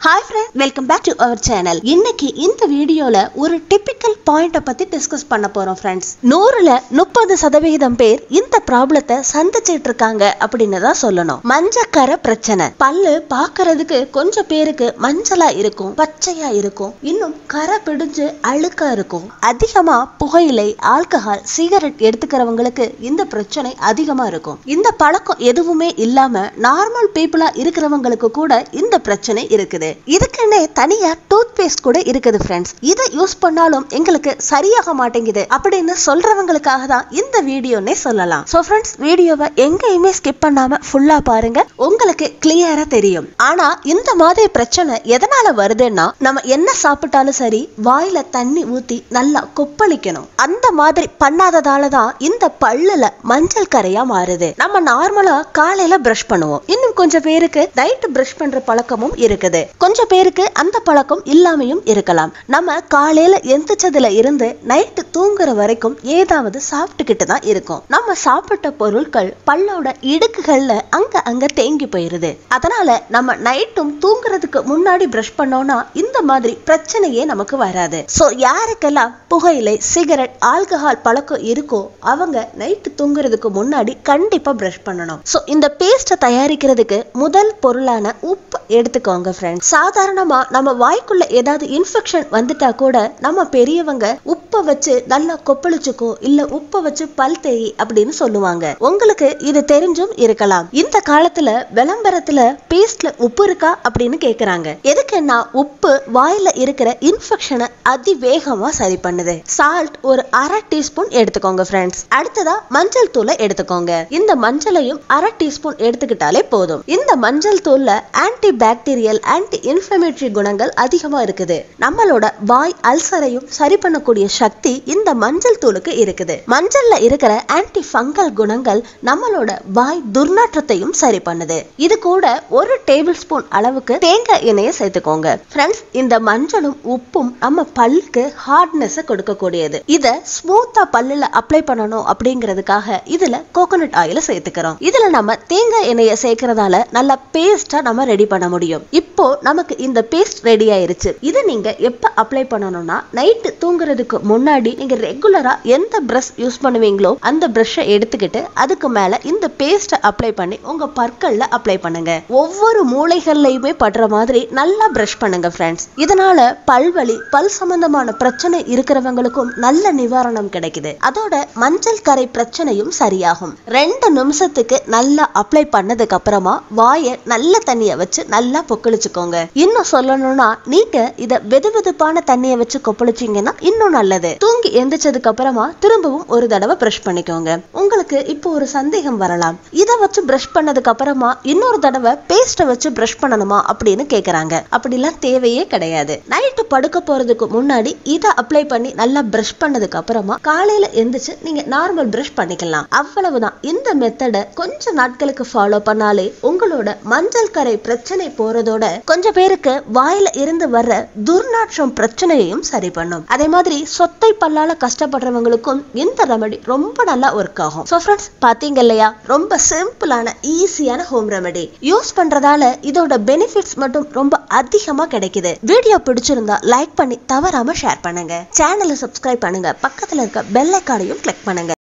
hi friend welcome back to our channel இன்னைக்கு இந்த வீடியோல ஒரு டிபிக்கல் பாயிண்ட பத்தி டிஸ்கஸ் பண்ண போறோம் ஃப்ரெண்ட்ஸ் நூறுல முப்பது சதவிகிதம் பேர் இந்த ப்ராப்ளத்தை சந்திச்சிட்டு இருக்காங்க அப்படின்னு தான் சொல்லணும் மஞ்சக்கரை பிரச்சனை பல்லு பார்க்கிறதுக்கு கொஞ்சம் பேருக்கு மஞ்சளா இருக்கும் பச்சையா இருக்கும் இன்னும் கரை பிடிஞ்சு அழுக்கா இருக்கும் அதிகமா புகையிலை ஆல்கஹால் சிகரெட் எடுத்துக்கிறவங்களுக்கு இந்த பிரச்சனை அதிகமா இருக்கும் இந்த பழக்கம் எதுவுமே இல்லாம நார்மல் பீப்புளா இருக்கிறவங்களுக்கு கூட இந்த பிரச்சனை இருக்குது இதுக்குன்னே தனியா டூத் பேஸ்ட் கூட இருக்குது ஃப்ரெண்ட்ஸ் இதை யூஸ் பண்ணாலும் எங்களுக்கு சரியாக மாட்டேங்குது அப்படின்னு சொல்றவங்களுக்காக தான் இந்த வீடியோனே சொல்லலாம் சோ ஃப்ரெண்ட்ஸ் வீடியோவை எங்கேயுமே ஸ்கிப் பண்ணாம ஃபுல்லா பாருங்க உங்களுக்கு கிளியரா தெரியும் ஆனா இந்த மாதிரி பிரச்சனை எதனால வருதுன்னா நம்ம என்ன சாப்பிட்டாலும் சரி வாயில தண்ணி ஊத்தி நல்லா கொப்பளிக்கணும் அந்த மாதிரி பண்ணாததால தான் இந்த பல்லுல மஞ்சள் கரையா மாறுது நம்ம நார்மலா காலையில பிரஷ் பண்ணுவோம் இன்னும் கொஞ்சம் பேருக்கு நைட் பிரஷ் பண்ற பழக்கமும் இருக்குது கொஞ்சம் பேருக்கு அந்த பழக்கம் இல்லாமையும் இருக்கலாம் நம்ம காலையில எந்திரிச்சதுல இருந்து நைட்டு தூங்குற வரைக்கும் ஏதாவது சாப்பிட்டுக்கிட்டு தான் இருக்கும் நம்ம சாப்பிட்ட பொருட்கள் பல்லோட இடுக்குகள்ல அங்க அங்க தேங்கி போயிருது அதனால நம்ம நைட்டும் தூங்குறதுக்கு முன்னாடி பிரஷ் பண்ணோம்னா இந்த மாதிரி பிரச்சனையே நமக்கு வராது சோ யாருக்கெல்லாம் புகையிலை சிகரெட் ஆல்கஹால் பழக்கம் இருக்கோ அவங்க நைட்டு தூங்குறதுக்கு முன்னாடி கண்டிப்பா பிரஷ் பண்ணணும் சோ இந்த பேஸ்ட தயாரிக்கிறதுக்கு முதல் பொருளான உப்பு எடுத்துக்கோங்க ஃப்ரெண்ட்ஸ் சாதாரணமா நம்ம வாய்க்குள்ள ஏதாவது இன்ஃபெக்ஷன் வந்துட்டா கூட நம்ம பெரியவங்க உப்பை வச்சு நல்லா கொப்பளிச்சுக்கோ இல்ல உப்பை வச்சு பல் தேய் அப்படின்னு சொல்லுவாங்க உங்களுக்கு இது தெரிஞ்சும் இருக்கலாம் இந்த காலத்துல விளம்பரத்துல பேஸ்ட்ல உப்பு இருக்கா அப்படின்னு கேக்குறாங்க எதுக்குன்னா உப்பு வாயில இருக்கிற இன்ஃபெக்ஷனை அதிவேகமா சரி பண்ணுது சால்ட் ஒரு அரை டீஸ்பூன் எடுத்துக்கோங்க ஃப்ரெண்ட்ஸ் அடுத்ததா மஞ்சள் தூளை எடுத்துக்கோங்க இந்த மஞ்சளையும் அரை டீஸ்பூன் எடுத்துக்கிட்டாலே போதும் இந்த மஞ்சள் தூள்ல ஆன்டி பாக்டீரியல் ஆன்டி இன்ஃபிளமேட்டரி குணங்கள் அதிகமா இருக்குது நம்மளோட வாய் அல்சரையும் சரி பண்ணக்கூடிய சக்தி இந்த மஞ்சள் தூளுக்கு இருக்குது மஞ்சள்ல இருக்கிற ஆன்டி ஃபங்கல் குணங்கள் நம்மளோட வாய் துர்நாற்றத்தையும் சரி பண்ணுது இது கூட ஒரு டேபிள் ஸ்பூன் அளவுக்கு தேங்காய் எண்ணெயை சேர்த்துக்கோங்க ஃப்ரெண்ட்ஸ் இந்த மஞ்சளும் உப்பும் நம்ம பல்லுக்கு ஹார்ட்னஸ் கொடுக்கக்கூடியது இத ஸ்மூத்தா பல்லுல அப்ளை பண்ணணும் அப்படிங்கிறதுக்காக இதுல கோகோனட் ஆயில சேர்த்துக்கிறோம் இதுல நம்ம தேங்காய் எண்ணெயை சேர்க்கறதால நல்ல பேஸ்டா நம்ம ரெடி பண்ண முடியும் இப்போ நமக்கு இந்த பேஸ்ட் ரெடி ஆயிருச்சு இதை நீங்க எப்ப அப்ளை பண்ணணும்னா நைட்டு தூங்குறதுக்கு முன்னாடி நீங்க ரெகுலரா எந்த பிரஷ் யூஸ் பண்ணுவீங்களோ அந்த பிரஷ்ஷை எடுத்துக்கிட்டு அதுக்கு மேல இந்த பேஸ்ட்டை அப்ளை பண்ணி உங்க பற்கள்ல அப்ளை பண்ணுங்க ஒவ்வொரு மூளைகள்லயுமே படுற மாதிரி நல்லா பிரஷ் பண்ணுங்க ஃப்ரெண்ட்ஸ் இதனால பல்வலி பல் சம்பந்தமான பிரச்சனை இருக்கிறவங்களுக்கும் நல்ல நிவாரணம் கிடைக்குது அதோட மஞ்சள் கரை பிரச்சனையும் சரியாகும் ரெண்டு நிமிஷத்துக்கு நல்லா அப்ளை பண்ணதுக்கு அப்புறமா வாயை நல்ல தண்ணிய வச்சு நல்லா பொக்களிச்சுக்கோங்க இன்னும் சொல்லணும்னா நீங்க இத வெது வெதுப்பான தண்ணிய வச்சு கொப்பளிச்சீங்கன்னா இன்னும் நல்லது தூங்கி எந்திரிச்சதுக்கு அப்புறமா திரும்பவும் ஒரு தடவை பிரஷ் பண்ணிக்கோங்க உங்களுக்கு இப்போ ஒரு சந்தேகம் வரலாம் இத வச்சு பிரஷ் பண்ணதுக்கு அப்புறமா இன்னொரு தடவை பேஸ்ட வச்சு பிரஷ் பண்ணணுமா அப்படின்னு கேக்குறாங்க அப்படிலாம் தேவையே கிடையாது நைட்டு படுக்க போறதுக்கு முன்னாடி இத அப்ளை பண்ணி நல்லா பிரஷ் பண்ணதுக்கு அப்புறமா காலையில எந்திரிச்சு நீங்க நார்மல் பிரஷ் பண்ணிக்கலாம் அவ்வளவுதான் இந்த மெத்தட கொஞ்ச நாட்களுக்கு ஃபாலோ பண்ணாலே உங்களோட மஞ்சள் கரை பிரச்சனை போறதோட கொஞ்சம் பேருக்கு வாயில இருந்து வர்ற துர்நாற்றம் பிரச்சனையையும் சரி பண்ணும் அதே மாதிரி சொத்தை பல்லால கஷ்டப்படுறவங்களுக்கும் இந்த ரெமடி ரொம்ப நல்லா ஒர்க் ஆகும் சோ ஃப்ரெண்ட்ஸ் பாத்தீங்க இல்லையா ரொம்ப சிம்பிளான ஈஸியான ஹோம் ரெமடி யூஸ் பண்றதால இதோட பெனிஃபிட்ஸ் மட்டும் ரொம்ப அதிகமா கிடைக்குது வீடியோ பிடிச்சிருந்தா லைக் பண்ணி தவறாம ஷேர் பண்ணுங்க சேனலை சப்ஸ்கிரைப் பண்ணுங்க பக்கத்துல இருக்க பெல் ஐக்கானையும் கிளிக் பண்ணுங்க